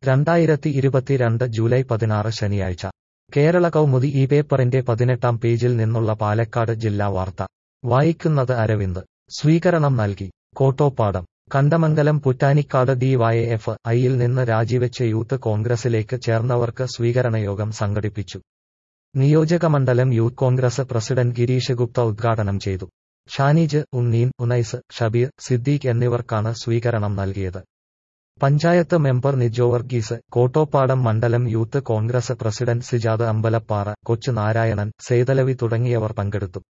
രണ്ടായിരത്തി ഇരുപത്തിരണ്ട് ജൂലൈ പതിനാറ് ശനിയാഴ്ച കേരള കൗമുദി ഈ പേപ്പറിന്റെ പതിനെട്ടാം പേജിൽ നിന്നുള്ള പാലക്കാട് ജില്ലാ വാർത്ത വായിക്കുന്നത് അരവിന്ദ് സ്വീകരണം നൽകി കോട്ടോപ്പാടം കണ്ടമംഗലം പുറ്റാനിക്കാട് ഡിവൈഎഫ് ഐയിൽ നിന്ന് രാജിവെച്ച് യൂത്ത് കോൺഗ്രസിലേക്ക് ചേർന്നവർക്ക് സ്വീകരണയോഗം സംഘടിപ്പിച്ചു നിയോജകമണ്ഡലം യൂത്ത് കോൺഗ്രസ് പ്രസിഡന്റ് ഗിരീഷ് ഗുപ്ത ഉദ്ഘാടനം ചെയ്തു ഷാനിജ് ഉണ്ണീൻ ഉനൈസ് ഷബീർ സിദ്ദീഖ് എന്നിവർക്കാണ് സ്വീകരണം നൽകിയത് പഞ്ചായത്ത് മെമ്പർ നിജോ വർഗീസ് കോട്ടോപ്പാടം മണ്ഡലം യൂത്ത് കോൺഗ്രസ് പ്രസിഡന്റ് സിജാദ് അമ്പലപ്പാറ കൊച്ചു നാരായണൻ സേതലവി തുടങ്ങിയവർ പങ്കെടുത്തു